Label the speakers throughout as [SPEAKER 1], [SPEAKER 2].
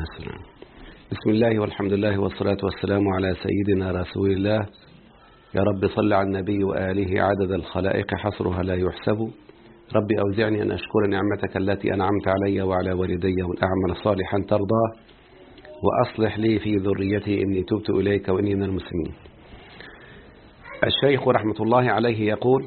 [SPEAKER 1] السلام بسم الله والحمد لله والصلاة والسلام على سيدنا رسول الله يا رب صل على النبي وآله عدد الخلائق حصرها لا يحسب رب أوزعني أن أشكر نعمتك التي أنعمت علي وعلى والدي وأن أعمل صالحا ترضاه وأصلح لي في ذريتي إني تبت إليك وإني من المسلمين الشيخ رحمة الله عليه يقول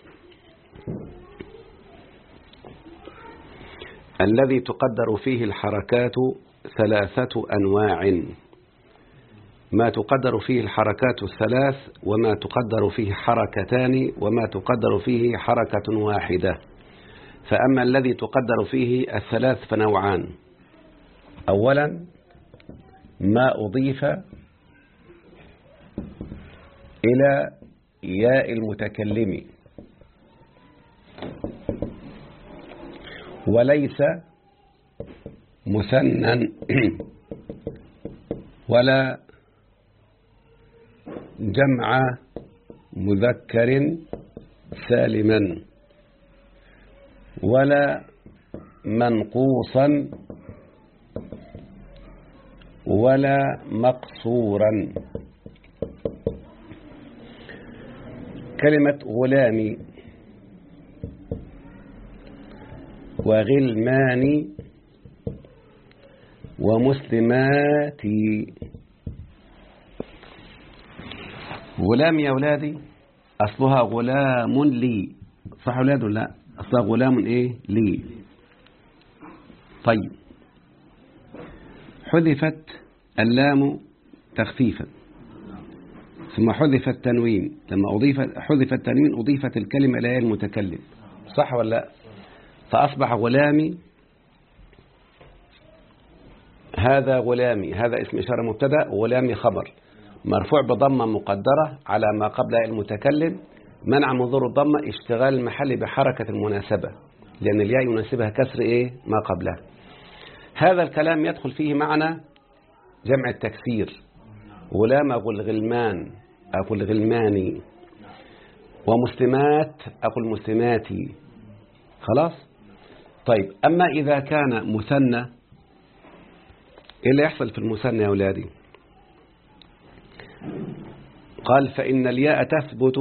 [SPEAKER 1] الذي تقدر فيه الحركات ثلاثة أنواع ما تقدر فيه الحركات الثلاث وما تقدر فيه حركتان وما تقدر فيه حركة واحدة فأما الذي تقدر فيه الثلاث فنوعان أولا ما أضيف إلى ياء المتكلم وليس مثنى ولا جمع مذكر سالما ولا منقوصا ولا مقصورا كلمة غلامي وغلماني ومسلماتي غلام يا أولادي أصلها غلام لي صح أولاده لا أصلها غلام إيه لي طيب حذفت اللام تخفيفا ثم حذف التنوين لما أضيف حذف التنوين أضيفت الكلمة إلى المتكلم صح ولا لا فأصبح غلامي هذا غلامي هذا اسم إشارة مبتدا غلامي خبر مرفوع بضمة مقدرة على ما قبل المتكلم منع منظور الضمة اشتغال المحل بحركة المناسبة لأن الياء يناسبها كسر إيه ما قبلها هذا الكلام يدخل فيه معنى جمع التكسير غلام أقول غلمان أقول غلماني ومسلمات أقول مسلماتي خلاص طيب أما إذا كان مثنى إيه اللي يحصل في المثنى يا أولادي قال فإن الياء تثبت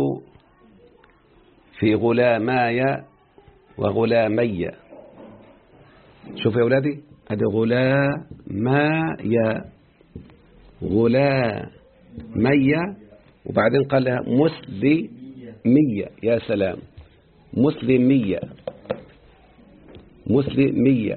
[SPEAKER 1] في غلاماي وغلامي شوف يا أولادي هذه غلاماي غلامي وبعدين قال لها مسلمية يا سلام مسلمية مسلمية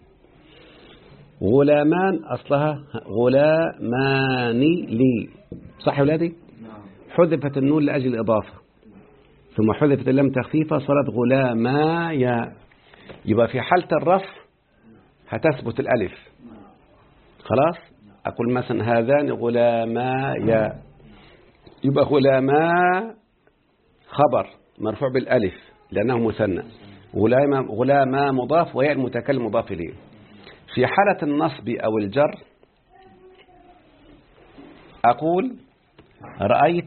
[SPEAKER 1] غلامان أصلها غلامان لي صح يا ولادي حذفت النون لأجل الإضافة ثم حذفت اللام تخفيفة صارت غلامايا يبقى في حالة الرفع هتثبت الألف خلاص أقول مثلا هذان غلامايا يبقى غلاما خبر مرفوع بالألف لأنه مثنى غلام غلاما مضاف وياء المتكلم مضاف إليه في حالة النصب أو الجر أقول رأيت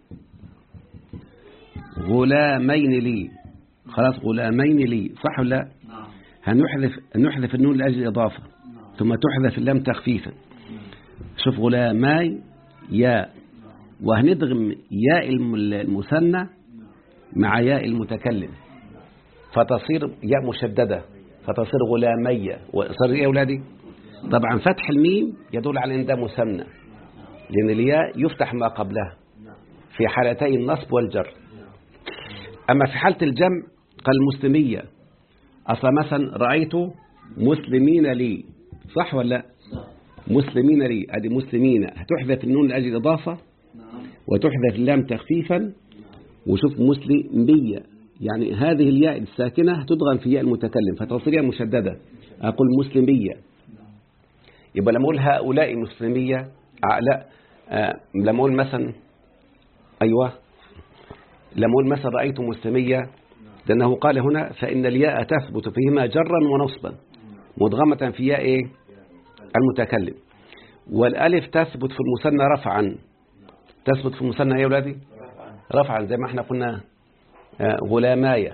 [SPEAKER 1] غلامين لي خلاص غلامين لي صح ولا لا هنحذف نحذف النون لأجل الإضافة ثم تحذف اللام تخفيفا شوف غلاماي ياء وهندغم ياء المثنى مع ياء المتكلم فتصير ياء مشددة فتصير غلامية وصار ايه يا أولادي طبعا فتح الميم يدل على ان ده مثنى لأن الياء يفتح ما قبلها في حالتي النصب والجر أما في حالة الجمع قال مسلمية أصلا مثلا رأيت مسلمين لي صح ولا لا مسلمين لي ادي مسلمين هتحذف النون لأجل الإضافة وتحذف اللام تخفيفا وشوف مسلمية يعني هذه الياء الساكنة تدغم في ياء المتكلم فتصير ياء مشددة أقول مسلمية يبقى لما أقول هؤلاء مسلمية آه لا آه لما أقول مثلا أيوة لما أقول مثلا رأيت مسلمية لأنه قال هنا فإن الياء تثبت فيهما جرا ونصبا مدغمة في ياء إيه؟ المتكلم والألف تثبت في المثنى رفعا تثبت في المثنى يا أولادي رفعا زي ما احنا قلنا غلاماية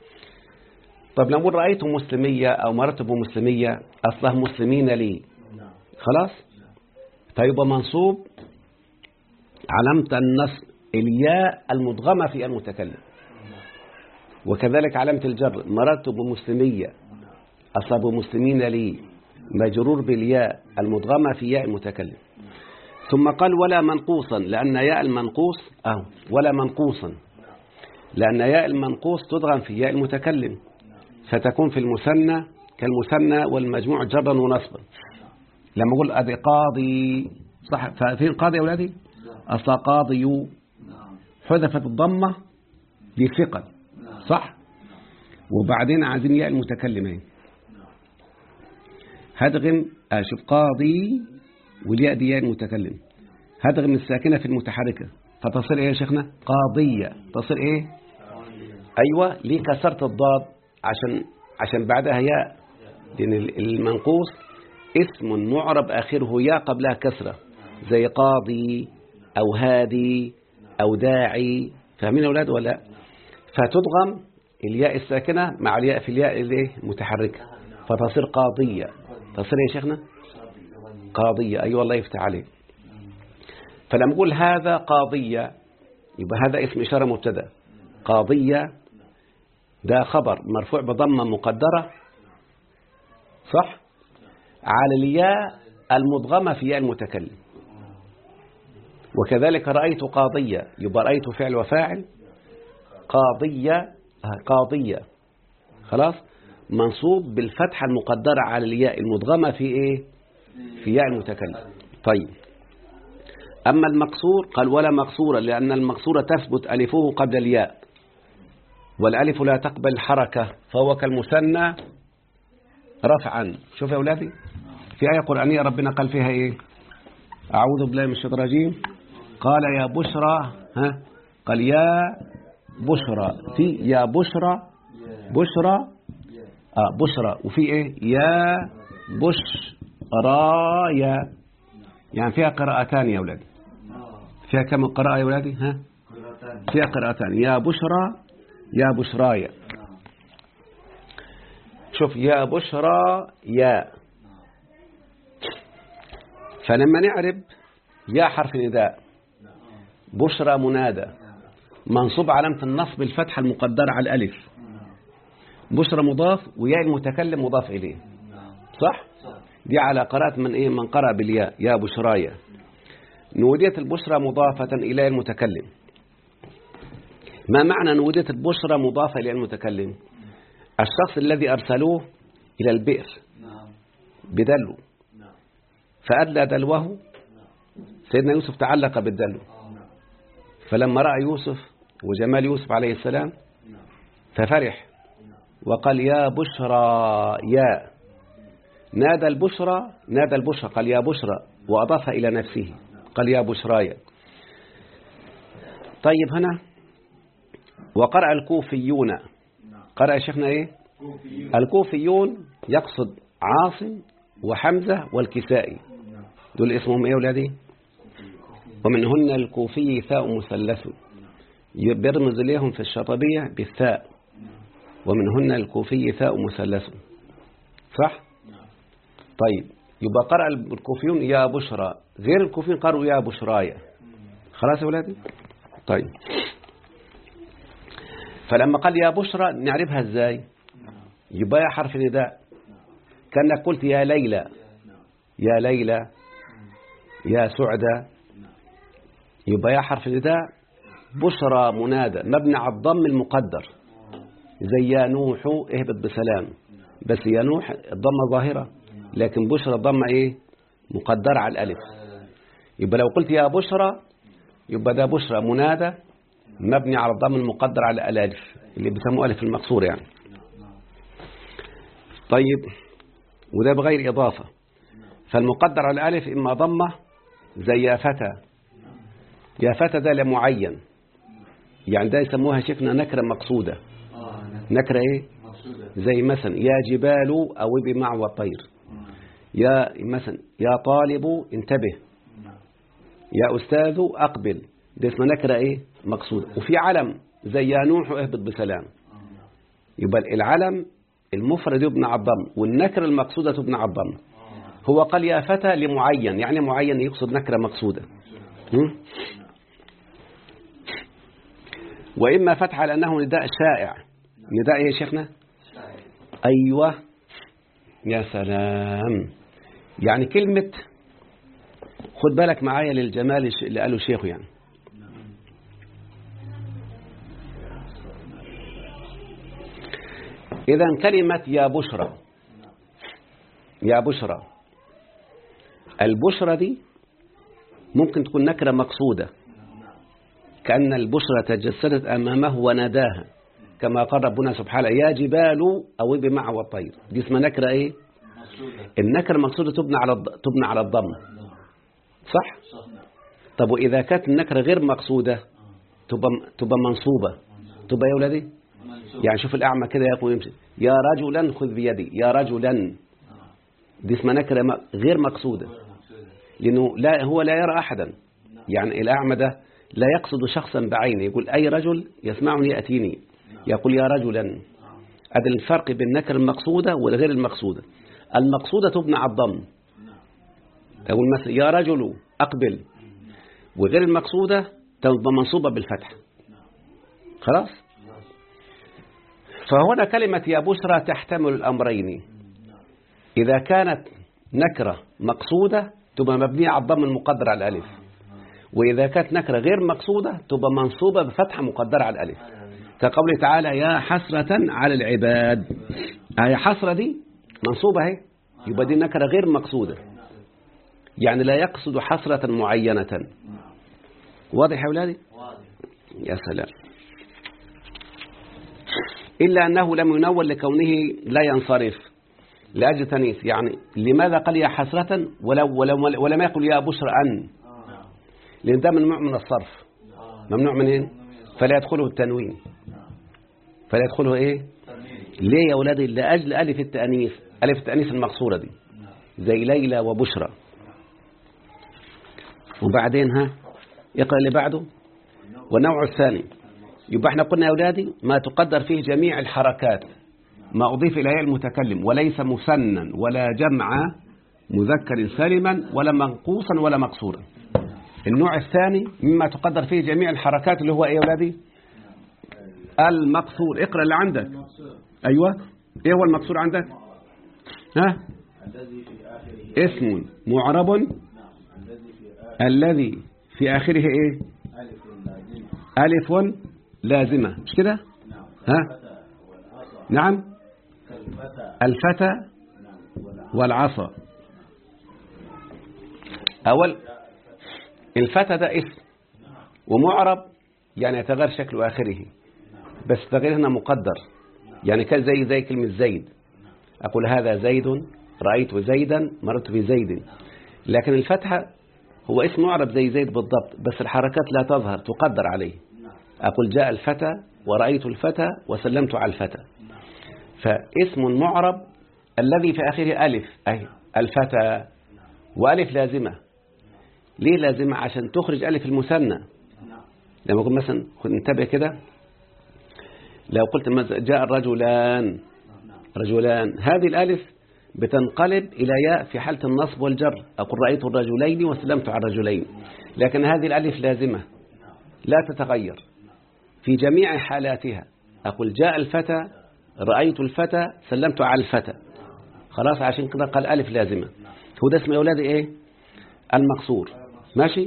[SPEAKER 1] طب لما نقول رأيت مسلمية أو مررت بمسلمية أصلها مسلمين لي خلاص طيب منصوب علامة النصب الياء المدغمة في المتكلم وكذلك علامة الجر مررت بمسلمية أصاب مسلمين لي مجرور بالياء المدغمة في ياء المتكلم ثم قال ولا منقوصا لأن ياء المنقوص أهو ولا منقوصا لأن ياء المنقوص تدغم في ياء المتكلم فتكون في المثنى كالمثنى والمجموع جرا ونصبا لما أقول أدي قاضي صح ففين قاضي يا أولادي أصلا قاضي حذفت الضمة لثقل صح وبعدين عايزين ياء المتكلمين هدغم أشوف قاضي والياء دي ياء المتكلم هدغم الساكنة في المتحركة فتصير ايه يا شيخنا قاضية تصير ايه ايوه ليه كسرت الضاد عشان عشان بعدها ياء لان المنقوص اسم معرب اخره ياء قبلها كسرة زي قاضي او هادي او داعي فاهمين يا اولاد ولا لا فتدغم الياء الساكنة مع الياء في الياء الايه المتحركة فتصير قاضية تصير يا شيخنا قاضية أي أيوة والله يفتح عليه فلما أقول هذا قاضية يبقى هذا اسم إشارة مبتدا قاضية ده خبر مرفوع بضمة مقدرة صح على الياء المضغمة في ياء المتكلم وكذلك رأيت قاضية يبقى رأيت فعل وفاعل قاضية قاضية خلاص منصوب بالفتحة المقدرة على الياء المضغمة في ايه في ياء المتكلم طيب أما المقصور قال ولا مقصورة لأن المقصورة تثبت ألفه قبل الياء والألف لا تقبل حركة فهو كالمثنى رفعا شوف يا أولادي في آية قرآنية ربنا قال فيها إيه أعوذ بالله من الشيطان الرجيم قال يا بشرى ها قال يا بشرى في يا بشرى بشرى آه بشرى وفي إيه يا بشرايا يعني فيها قراءتان يا أولادي فيها كم قراءة يا أولادي ها فيها قراءتان يا بشرى يا بشرايا شوف يا بشرى يا فلما نعرب يا حرف نداء بشرى منادى منصوب علامة النصب الفتحة المقدرة على الألف بشرى مضاف وياء المتكلم مضاف إليه صح؟ دي على قراءة من إيه من قرأ بالياء يا بشرايا نودية البشرى مضافة إلى المتكلم ما معنى نودية البشرى مضافة إلى المتكلم الشخص الذي أرسلوه إلى البئر بدلو فأدلى دلوه سيدنا يوسف تعلق بالدلو فلما رأى يوسف وجمال يوسف عليه السلام ففرح وقال يا بشرى يا نادى البشرى نادى البشرى قال يا بشرى وأضاف إلى نفسه قال يا بشرايا طيب هنا وقرأ الكوفيون قرأ شيخنا ايه الكوفيون يقصد عاصم وحمزة والكسائي دول اسمهم ايه ولادي ومنهن الكوفي ثاء مثلث بيرمز ليهم في الشطبية بالثاء ومنهن الكوفي ثاء مثلث صح طيب يبقى قرأ الكوفيون يا بشرى غير الكوفيين قرأوا يا بشرايا خلاص يا ولادي طيب فلما قال يا بشرى نعرفها ازاي يبقى يا حرف نداء كأنك قلت يا ليلى يا ليلى يا سعدة يبقى يا حرف نداء بشرى منادى مبني على الضم المقدر زي يا نوح اهبط بسلام بس يا نوح الضمة ظاهرة لكن بشرى الضمة ايه مقدرة على الألف يبقى لو قلت يا بشرى يبقى ده بشرى منادى مبني على الضم المقدر على الألف اللي بيسموه ألف المقصور يعني طيب وده بغير إضافة فالمقدر على الألف إما ضمة زي يا فتى يا فتى ده لمعين يعني ده يسموها شفنا نكرة مقصودة نكرة ايه زي مثلا يا جبال أوبي مع والطير يا مثلا يا طالب انتبه يا أستاذ أقبل ده اسمه نكرة إيه مقصودة وفي علم زي يا نوح اهبط بسلام يبقى العلم المفرد يبنى على الضم والنكرة المقصودة تبنى على الضم هو قال يا فتى لمعين يعني معين يقصد نكرة مقصودة هم؟ وإما فتح على أنه نداء شائع نداء إيه يا شيخنا أيوة يا سلام يعني كلمة خد بالك معايا للجمال اللي قاله الشيخ يعني إذا كلمة يا بشرى يا بشرى البشرى دي ممكن تكون نكرة مقصودة كأن البشرى تجسدت أمامه وناداها كما قال ربنا سبحانه يا جبال أوبي معه والطير دي اسمها نكرة إيه النكرة المقصودة تبنى على الض- تبنى على الضم صح طب وإذا كانت النكرة غير مقصودة تبقى تبقى منصوبة تبقى يا ولدي يعني شوف الأعمى كده يقول يمشي يا رجلا خذ بيدي يا رجلا دي اسمها نكرة م- غير مقصودة لأنه لا هو لا يرى أحدا يعني الأعمى ده لا يقصد شخصا بعينه يقول أي رجل يسمعني يأتيني يقول يا رجلا هذا الفرق بين النكرة المقصودة والغير المقصودة المقصودة تبنى على الضم تقول مثلا يا رجل أقبل وغير المقصودة تبقى منصوبة بالفتح خلاص فهنا كلمة يا بشرى تحتمل الأمرين إذا كانت نكرة مقصودة تبقى مبنية على الضم المقدر على الألف وإذا كانت نكرة غير مقصودة تبقى منصوبة بفتحة مقدرة على الألف كقوله تعالى يا حسرة على العباد هي حسرة دي منصوبة اهي يبقى دي نكرة غير مقصودة يعني لا يقصد حسرة معينة واضح يا أولادي يا سلام إلا أنه لم ينول لكونه لا ينصرف لأجل تنيس يعني لماذا قال يا حسرة ولو ولو ولم يقل يا بشر أن لأن ده ممنوع من الصرف ممنوع من إيه فلا يدخله التنوين فلا يدخله إيه ليه يا أولادي لأجل ألف التأنيث ألف التأنيث المقصورة دي زي ليلى وبشرى وبعدين ها اقرأ اللي بعده والنوع الثاني يبقى احنا قلنا يا أولادي ما تقدر فيه جميع الحركات ما أضيف إليه المتكلم وليس مسنا ولا جمع مذكر سالما ولا منقوصا ولا مقصورا النوع الثاني مما تقدر فيه جميع الحركات اللي هو ايه يا أولادي المقصور اقرأ اللي عندك أيوة ايه هو المقصور عندك ها اسم معرب الذي في آخره ايه ألف لازمة مش كده ها نعم الفتى والعصا أول الفتى ده اسم ومعرب يعني يتغير شكل آخره بس تغيير هنا مقدر يعني كان زي زي كلمة زيد أقول هذا زيد رأيت زيدا مررت بزيد لكن الفتحة هو اسم معرب زي زيد بالضبط بس الحركات لا تظهر تقدر عليه أقول جاء الفتى ورأيت الفتى وسلمت على الفتى فاسم معرب الذي في آخره ألف أي الفتى وألف لازمة ليه لازمة عشان تخرج ألف المثنى لما أقول مثلا خد انتبه كده لو قلت مثلا جاء الرجلان رجلان هذه الألف بتنقلب إلى ياء في حالة النصب والجر أقول رأيت الرجلين وسلمت على الرجلين لكن هذه الألف لازمة لا تتغير في جميع حالاتها أقول جاء الفتى رأيت الفتى سلمت على الفتى خلاص عشان كده قال ألف لازمة هو ده اسم يا أولادي إيه المقصور ماشي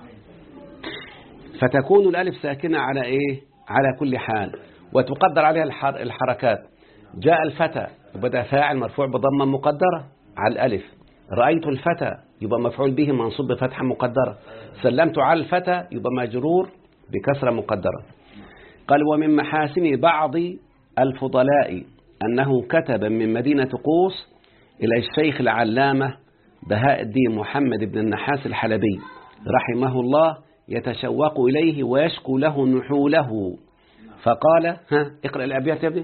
[SPEAKER 1] فتكون الألف ساكنة على إيه على كل حال وتقدر عليها الحر الحركات جاء الفتى بدأ فاعل مرفوع بضمة مقدرة على الألف رأيت الفتى يبقى مفعول به منصوب بفتحة مقدرة سلمت على الفتى يبقى مجرور بكسرة مقدرة قال ومن محاسن بعض الفضلاء أنه كتب من مدينة قوس إلى الشيخ العلامة بهاء الدين محمد بن النحاس الحلبي رحمه الله يتشوق إليه ويشكو له نحوله فقال ها اقرأ الأبيات يا ابني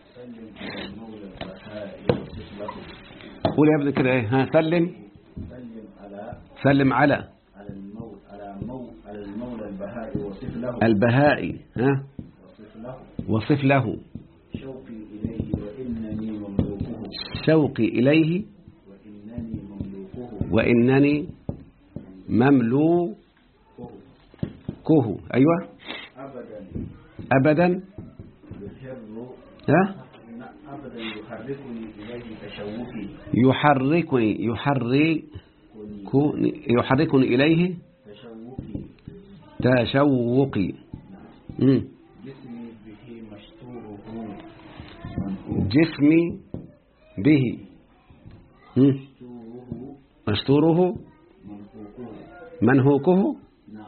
[SPEAKER 1] قول يا ابني كده ايه ها سلم سلم على
[SPEAKER 2] على المولى على مو على المولى البهائي وصف له
[SPEAKER 1] البهائي ها
[SPEAKER 2] وصف له
[SPEAKER 1] وصف له
[SPEAKER 2] شوقي إليه وإنني مملوكه
[SPEAKER 1] شوقي إليه
[SPEAKER 2] وإنني مملوكه
[SPEAKER 1] وإنني مملوكه أيوة
[SPEAKER 2] أبدا
[SPEAKER 1] أبدا
[SPEAKER 2] يحر
[SPEAKER 1] ها
[SPEAKER 2] أبدا يحركني إليه تشوقي
[SPEAKER 1] يحركني يحركني يحركني إليه
[SPEAKER 2] تشوقي
[SPEAKER 1] تشوقي مم.
[SPEAKER 2] جسمي به مشطوره
[SPEAKER 1] جسمي به مم.
[SPEAKER 2] مشطوره
[SPEAKER 1] مستوره
[SPEAKER 2] منفوقه
[SPEAKER 1] منهوكه
[SPEAKER 2] نعم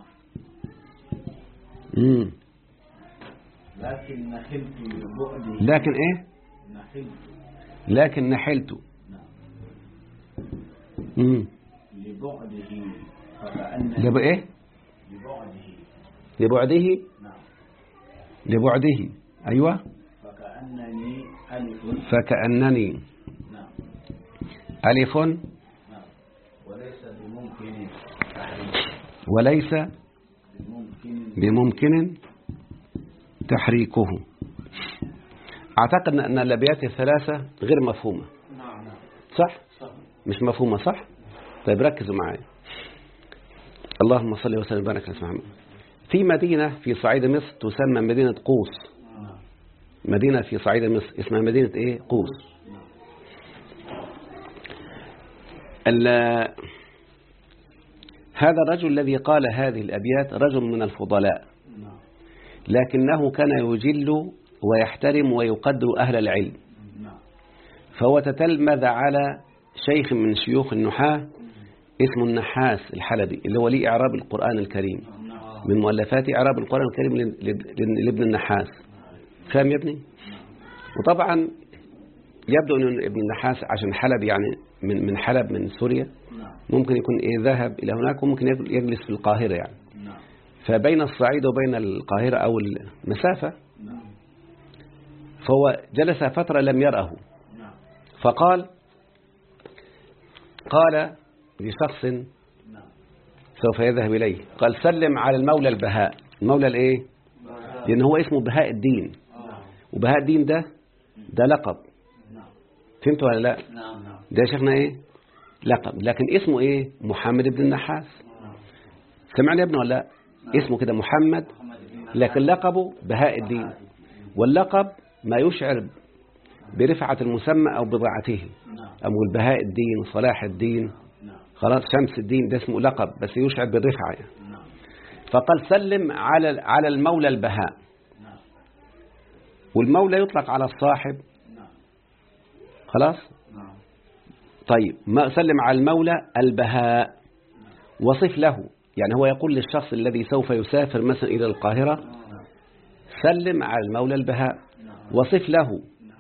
[SPEAKER 1] مم.
[SPEAKER 2] لكن نخلت لبعده
[SPEAKER 1] لكن إيه
[SPEAKER 2] نخلت
[SPEAKER 1] لكن نحلت
[SPEAKER 2] نعم
[SPEAKER 1] مم.
[SPEAKER 2] لبعده فكأن
[SPEAKER 1] لب إيه
[SPEAKER 2] لبعده
[SPEAKER 1] لبعده
[SPEAKER 2] نعم
[SPEAKER 1] لبعده أيوة
[SPEAKER 2] فكأنني ألف
[SPEAKER 1] فكأنني
[SPEAKER 2] نعم
[SPEAKER 1] ألف
[SPEAKER 2] نعم وليس بممكن تحريك
[SPEAKER 1] وليس
[SPEAKER 2] بممكن
[SPEAKER 1] بممكن تحريكه أعتقد أن الأبيات الثلاثة غير مفهومة
[SPEAKER 2] نعم نعم
[SPEAKER 1] صح؟
[SPEAKER 2] صح
[SPEAKER 1] مش مفهومة صح؟ طيب ركزوا معي اللهم صل وسلم وبارك على محمد في مدينة في صعيد مصر تسمى مدينة قوس
[SPEAKER 2] نعم
[SPEAKER 1] مدينة في صعيد مصر اسمها مدينة ايه قوس ال- هذا الرجل الذي قال هذه الأبيات رجل من الفضلاء
[SPEAKER 2] نعم
[SPEAKER 1] لكنه كان يجل ويحترم ويقدر أهل العلم
[SPEAKER 2] نعم
[SPEAKER 1] فهو تتلمذ على شيخ من شيوخ النحاة اسمه النحاس الحلبي اللي هو ليه إعراب القرآن الكريم
[SPEAKER 2] نعم
[SPEAKER 1] من مؤلفات إعراب القرآن الكريم ل- ل- لابن النحاس فاهم يا ابني وطبعا يبدو أن ابن النحاس عشان حلب يعني من من حلب من سوريا
[SPEAKER 2] نعم
[SPEAKER 1] ممكن يكون إيه ذهب إلى هناك وممكن يجلس في القاهرة يعني
[SPEAKER 2] نعم
[SPEAKER 1] فبين الصعيد وبين القاهرة أو المسافة
[SPEAKER 2] نعم
[SPEAKER 1] فهو جلس فترة لم يرأه
[SPEAKER 2] نعم
[SPEAKER 1] فقال قال لشخص
[SPEAKER 2] نعم
[SPEAKER 1] سوف يذهب إليه قال سلم على المولى البهاء المولى الإيه لأن هو اسمه بهاء الدين
[SPEAKER 2] نعم
[SPEAKER 1] وبهاء الدين ده ده لقب
[SPEAKER 2] نعم
[SPEAKER 1] فهمت ولا لا
[SPEAKER 2] نعم نعم
[SPEAKER 1] ده يا شيخنا إيه لقب لكن اسمه إيه محمد بن النحاس سمعني يا ابني ولا لا اسمه كده محمد لكن لقبه بهاء الدين واللقب ما يشعر برفعة المسمى أو بضاعته
[SPEAKER 2] نعم
[SPEAKER 1] أو البهاء الدين صلاح الدين
[SPEAKER 2] نعم
[SPEAKER 1] خلاص شمس الدين ده اسمه لقب بس يشعر بالرفعة يعني.
[SPEAKER 2] نعم
[SPEAKER 1] فقال سلم على على المولى البهاء
[SPEAKER 2] نعم
[SPEAKER 1] والمولى يطلق على الصاحب
[SPEAKER 2] نعم
[SPEAKER 1] خلاص
[SPEAKER 2] نعم
[SPEAKER 1] طيب ما سلم على المولى البهاء وصف له يعني هو يقول للشخص الذي سوف يسافر مثلا إلى القاهرة سلم على المولى البهاء وصف له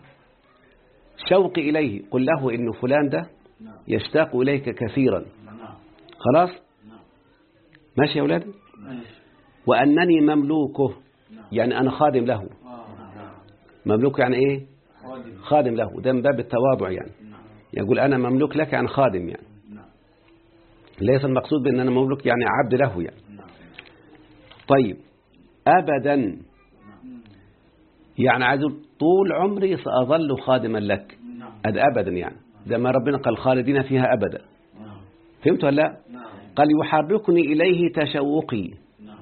[SPEAKER 1] شوقي إليه قل له إن فلان ده
[SPEAKER 2] نعم
[SPEAKER 1] يشتاق إليك كثيرا
[SPEAKER 2] نعم
[SPEAKER 1] خلاص
[SPEAKER 2] نعم
[SPEAKER 1] ماشي يا أولادي
[SPEAKER 2] ماشي
[SPEAKER 1] وأنني مملوكه
[SPEAKER 2] نعم
[SPEAKER 1] يعني أنا خادم له
[SPEAKER 2] نعم
[SPEAKER 1] مملوك يعني إيه
[SPEAKER 2] خادم
[SPEAKER 1] خادم له ده من باب التواضع يعني
[SPEAKER 2] نعم
[SPEAKER 1] يقول أنا مملوك لك يعني خادم يعني
[SPEAKER 2] نعم
[SPEAKER 1] ليس المقصود بأن أنا مملوك يعني عبد له يعني
[SPEAKER 2] نعم
[SPEAKER 1] طيب أبدا
[SPEAKER 2] نعم
[SPEAKER 1] يعني عايز يقول طول عمري سأظل خادما لك
[SPEAKER 2] نعم
[SPEAKER 1] هذا أبدا يعني ده ما ربنا قال خالدين فيها أبدا
[SPEAKER 2] نعم
[SPEAKER 1] فهمت ولا لا
[SPEAKER 2] نعم
[SPEAKER 1] قال يحركني إليه تشوقي
[SPEAKER 2] نعم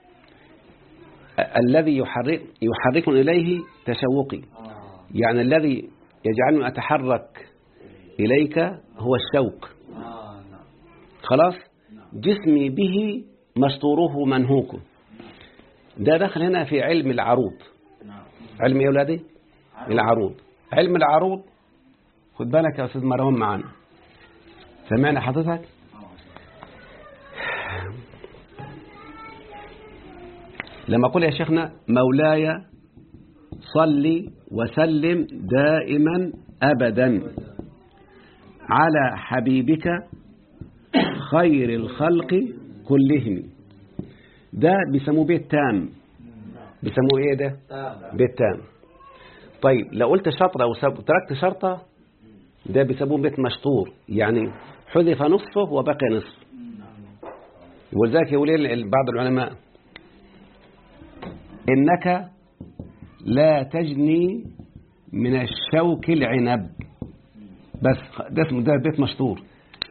[SPEAKER 1] أ- الذي يحرك يحركني إليه تشوقي
[SPEAKER 2] آه
[SPEAKER 1] يعني الذي يجعلني أتحرك إليك هو الشوق
[SPEAKER 2] آه نعم
[SPEAKER 1] خلاص
[SPEAKER 2] نعم
[SPEAKER 1] جسمي به مستوره منهوك ده دخل هنا في علم العروض
[SPEAKER 2] نعم
[SPEAKER 1] علم يا أولادي العروض علم العروض خد بالك يا أستاذ مروان معانا سمعنا حضرتك لما أقول يا شيخنا مولاي صلي وسلم دائما أبدا على حبيبك خير الخلق كلهم ده بيسموه بيت تام بيسموه ايه ده
[SPEAKER 2] تمام
[SPEAKER 1] بيت تام طيب لو قلت شطرة وتركت شرطة ده بيسموه بيت مشطور يعني حذف نصفه وبقي نصف ولذلك يقول إيه بعض العلماء إنك لا تجني من الشوك العنب بس ده اسمه ده بيت مشطور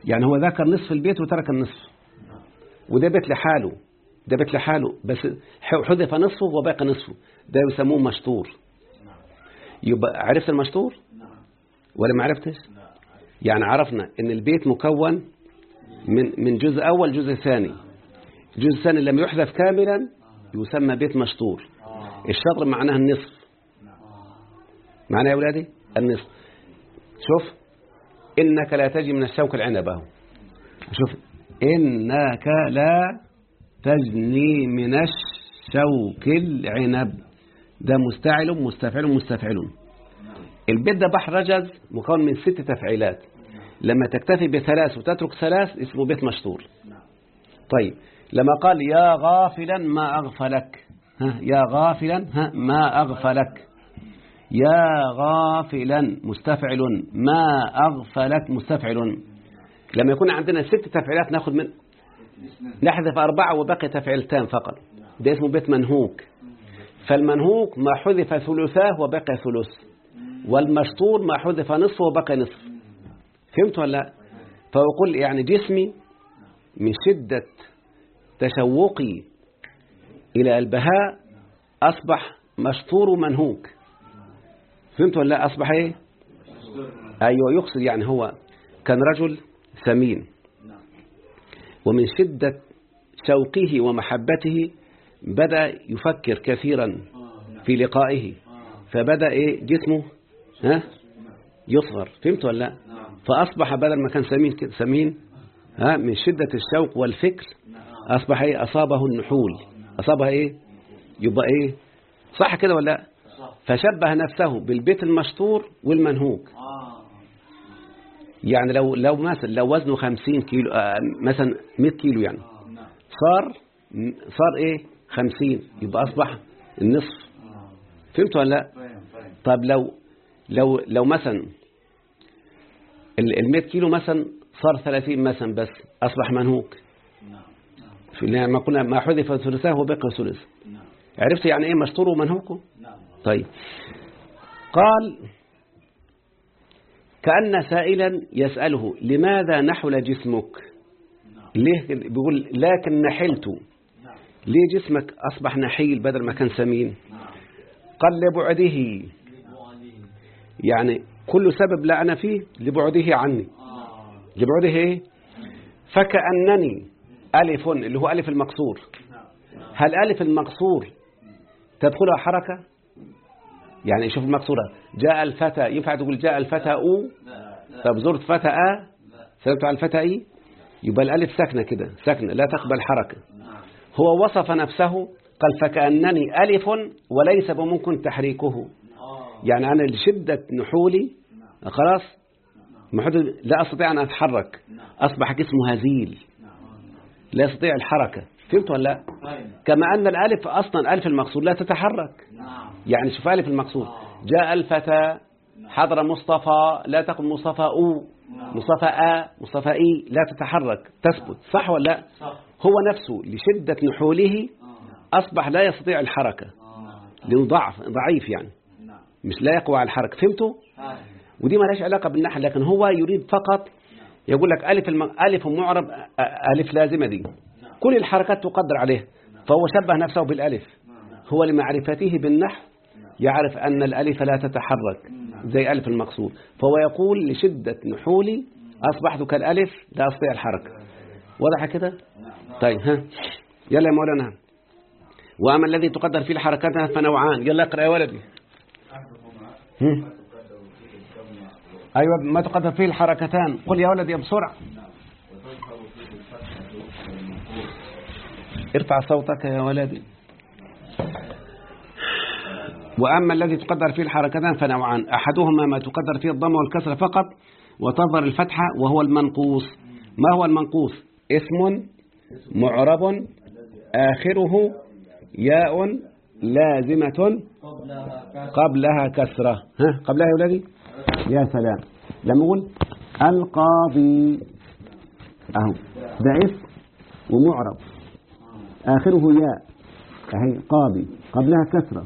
[SPEAKER 1] يعني هو ذكر نصف البيت وترك النصف وده بيت لحاله ده بيت لحاله بس ح- حذف نصفه وباقي نصفه ده يسموه مشطور يبقى عرفت المشطور ولا ما عرفتش يعني عرفنا ان البيت مكون من من جزء اول جزء ثاني الجزء الثاني لما يحذف كاملا يسمى بيت مشطور الشطر معناها النصف معناها يا أولادي النصف شوف إنك لا تجي من الشوك العنب اهو شوف إنك لا تجني من الشوك العنب ده مستعل مستفعل مستفعل البيت ده بحر رجز مكون من ست تفعيلات لما تكتفي بثلاث وتترك ثلاث اسمه بيت مشطور طيب لما قال يا غافلا ما أغفلك ها يا غافلا ها ما أغفلك يا غافلا مستفعل ما أغفلك مستفعل لما يكون عندنا ست تفعيلات ناخذ من نحذف أربعة وبقي تفعيلتان فقط ده اسمه بيت منهوك فالمنهوك ما حذف ثلثاه وبقي ثلث والمشطور ما حذف نصفه وبقي نصف فهمت ولا لا فأقول يعني جسمي من شدة تشوقي إلى البهاء أصبح مشطور ومنهوك فهمت ولا لا أصبح إيه أيوة يقصد يعني هو كان رجل ثمين ومن شدة شوقه ومحبته بدأ يفكر كثيرا في لقائه فبدأ إيه جسمه ها يصغر فهمت ولا لا فأصبح بدل ما كان سمين كده سمين ها من شدة الشوق والفكر أصبح إيه أصابه النحول أصابها إيه يبقى إيه صح كده ولا لا فشبه نفسه بالبيت المشطور والمنهوك يعني لو لو مثلا لو وزنه 50 كيلو آه، مثلا 100 كيلو يعني صار صار ايه 50 يبقى اصبح النصف فهمت ولا لا طب لو لو لو مثلا ال 100 كيلو مثلا صار 30 مثلا بس اصبح منهوك في ما قلنا ما حذف ثلثاه وبقي ثلث عرفت يعني ايه مشطور ومنهوك طيب قال كأن سائلا يسأله لماذا نحل جسمك ليه بيقول لكن نحلت ليه جسمك أصبح نحيل بدل ما كان سمين قال لبعده يعني كل سبب لا أنا فيه لبعده عني لبعده إيه فكأنني ألف اللي هو ألف المقصور هل ألف المقصور تدخلها حركة يعني شوف المقصورة جاء الفتى ينفع تقول جاء الفتى أو طب زرت فتى أ سلمت على الفتى إي يبقى الألف ساكنة كده ساكنة لا تقبل حركة هو وصف نفسه قال فكأنني ألف وليس بممكن تحريكه يعني أنا لشدة نحولي خلاص محدود لا أستطيع أن أتحرك أصبح جسمه هزيل لا يستطيع الحركة فهمت ولا لا كما أن الألف أصلا ألف المقصود لا تتحرك يعني شوف ألف المقصود جاء الفتى حضر مصطفى لا تقل مصطفى أو مصطفى آ مصطفى إي لا تتحرك تثبت صح ولا لا هو نفسه لشدة نحوله أصبح لا يستطيع الحركة لأنه ضعف ضعيف يعني مش لا يقوى على الحركة فهمتوا ودي ما لهاش علاقة بالنحل لكن هو يريد فقط يقول لك ألف الم... ألف معرب ألف لازمة دي كل الحركات تقدر عليه فهو شبه نفسه بالألف هو لمعرفته بالنحو يعرف أن الألف لا تتحرك زي ألف المقصود فهو يقول لشدة نحولي أصبحت كالألف لا أستطيع الحركة واضح كده طيب ها يلا يا مولانا وأما الذي تقدر فيه الحركات فنوعان يلا اقرأ يا ولدي هم؟ أيوة ما تقدر فيه الحركتان قل يا ولدي بسرعة ارفع صوتك يا ولدي وأما الذي تقدر فيه الحركتان فنوعان أحدهما ما تقدر فيه الضم والكسر فقط وتظهر الفتحة وهو المنقوص ما هو المنقوص اسم معرب آخره ياء لازمة قبلها كسرة ها قبلها يا ولدي يا سلام لما نقول القاضي اهو ده اسم ومعرب آخره ياء اهي قاضي قبلها كسرة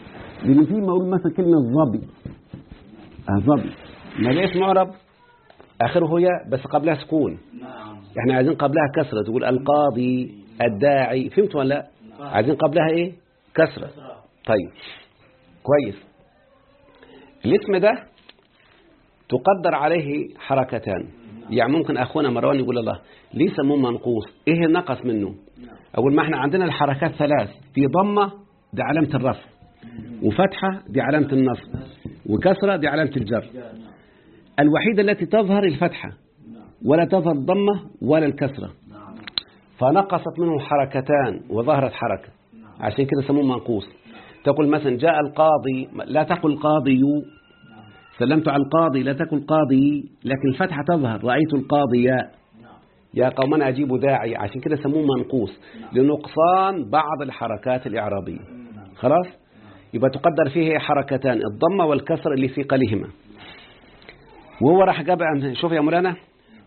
[SPEAKER 1] لأن في ما أقول مثلا كلمة ظبي ظبي ما ده اسم معرب آخره ياء بس قبلها سكون
[SPEAKER 2] نعم
[SPEAKER 1] احنا عايزين قبلها كسرة تقول القاضي الداعي فهمت ولا لا عايزين قبلها ايه كسرة طيب كويس الاسم ده تقدر عليه حركتان يعني ممكن أخونا مروان يقول الله ليه سموه منقوص إيه النقص منه أول ما احنا عندنا الحركات ثلاث في ضمة دي علامة الرفع وفتحة دي علامة النصب وكسرة دي علامة الجر الوحيدة التي تظهر الفتحة ولا تظهر الضمة ولا الكسرة
[SPEAKER 2] نعم
[SPEAKER 1] فنقصت منه حركتان وظهرت حركة عشان كده سموه منقوص تقول مثلا جاء القاضي لا تقل قاضي سلمت على القاضي لا تقل قاضي لكن الفتحة تظهر رأيت القاضي يا يا قومنا أجيب داعي عشان كده سموه منقوص لنقصان بعض الحركات الإعرابية خلاص يبقى تقدر فيه حركتان الضمة والكسر اللي في قليهما وهو راح جاب شوف يا مولانا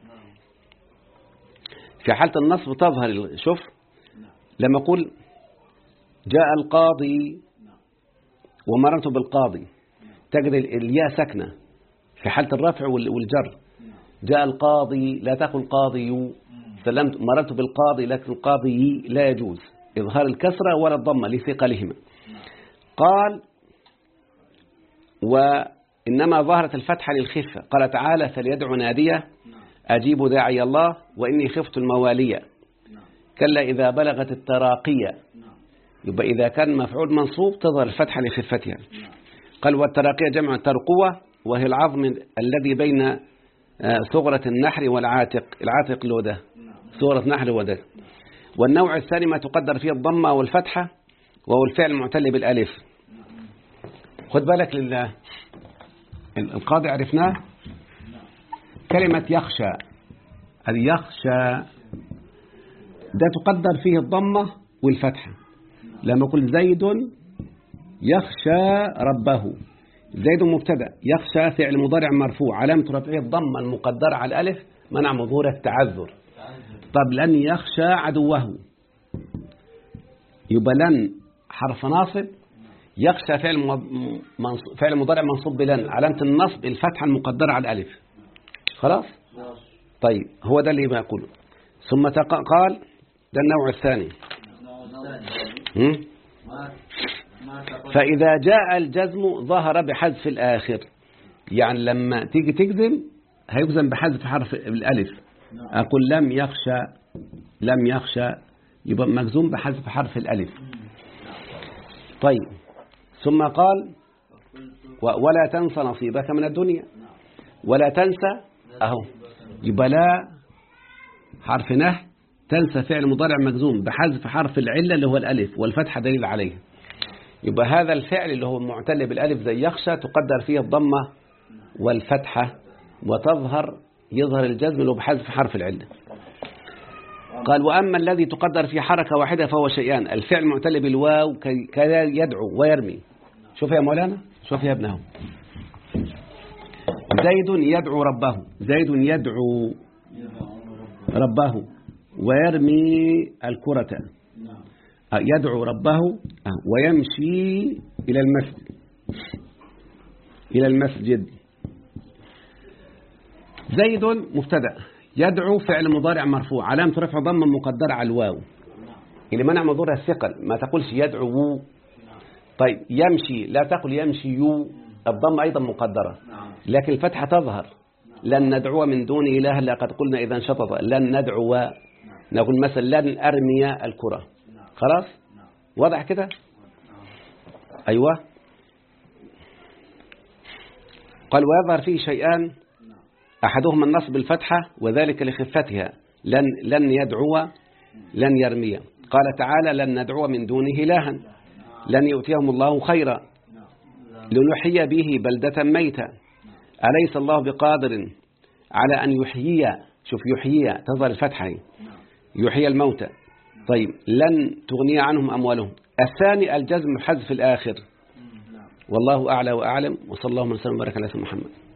[SPEAKER 1] في حالة النصب تظهر شوف لما أقول جاء القاضي ومررت بالقاضي تجد الياء ساكنة في حالة الرفع وال- والجر جاء القاضي لا تقل قاضي سلمت مررت بالقاضي لكن القاضي لا يجوز إظهار الكسرة ولا الضمة لثقلهما قال وإنما ظهرت الفتحة للخفة قال تعالى فليدعو نادية أجيب داعي الله وإني خفت الموالية كلا إذا بلغت التراقية يبقى إذا كان مفعول منصوب تظهر الفتحة لخفتها قال والتراقية جمع ترقوة وهي العظم الذي بين آه، ثغرة النحر والعاتق العاتق له ده ثغرة نحر وده والنوع الثاني ما تقدر فيه الضمة والفتحة وهو الفعل المعتل بالألف خد بالك لله القاضي عرفناه كلمة يخشى هذه يخشى ده تقدر فيه الضمة والفتحة لما أقول زيد يخشى ربه زيد مبتدا يخشى فعل مضارع مرفوع علامة رفعه الضمة المقدرة على الألف منع ظهور التعذر طب لن يخشى عدوه يبقى لن حرف ناصب يخشى فعل م- منص- فعل مضارع منصوب بلن علامة النصب الفتحة المقدرة على الألف خلاص طيب هو ده اللي يقوله ثم تق- قال ده النوع الثاني هم؟
[SPEAKER 2] ما ما تقول
[SPEAKER 1] فإذا جاء الجزم ظهر بحذف الآخر يعني لما تيجي تجزم هيجزم بحذف حرف الألف أقول لم يخشى لم يخشى يبقى مجزوم بحذف حرف الألف طيب ثم قال و- ولا تنسى نصيبك من الدنيا ولا تنسى أهو يبقى لا حرف نه تنسى فعل مضارع مجزوم بحذف حرف العلة اللي هو الألف والفتحة دليل عليه يبقى هذا الفعل اللي هو معتل بالألف زي يخشى تقدر فيه الضمة والفتحة وتظهر يظهر الجزم اللي هو بحذف حرف العلة قال وأما الذي تقدر فيه حركة واحدة فهو شيئان الفعل المعتل بالواو كي- كذا يدعو ويرمي شوف يا مولانا شوف يا ابنه زيد يدعو ربه زيد يدعو ربه ويرمي الكرة آه، يدعو ربه آه، ويمشي إلى المسجد إلى المسجد زيد مبتدا يدعو فعل مضارع مرفوع علامة رفع ضمة مقدرة على الواو اللي منع مضورها الثقل ما تقولش يدعو طيب يمشي لا تقل يمشي يو الضمة أيضا مقدرة
[SPEAKER 2] نعم
[SPEAKER 1] لكن الفتحة تظهر لن ندعو من دون إله لقد قلنا إذا انشطط لن ندعو نقول مثلا لن أرمي الكرة خلاص واضح كده أيوة قال ويظهر فيه شيئان أحدهما النصب بالفتحة وذلك لخفتها لن, لن يدعو لن يرمي قال تعالى لن ندعو من دونه إلها لن يؤتيهم الله خيرا لنحيي به بلدة ميتة أليس الله بقادر على أن يحيي شوف يحيي تظهر الفتحة هي. يحيي الموتى طيب لن تغني عنهم أموالهم الثاني الجزم حذف الآخر والله أعلى وأعلم وصلى الله وسلم وبارك على سيدنا محمد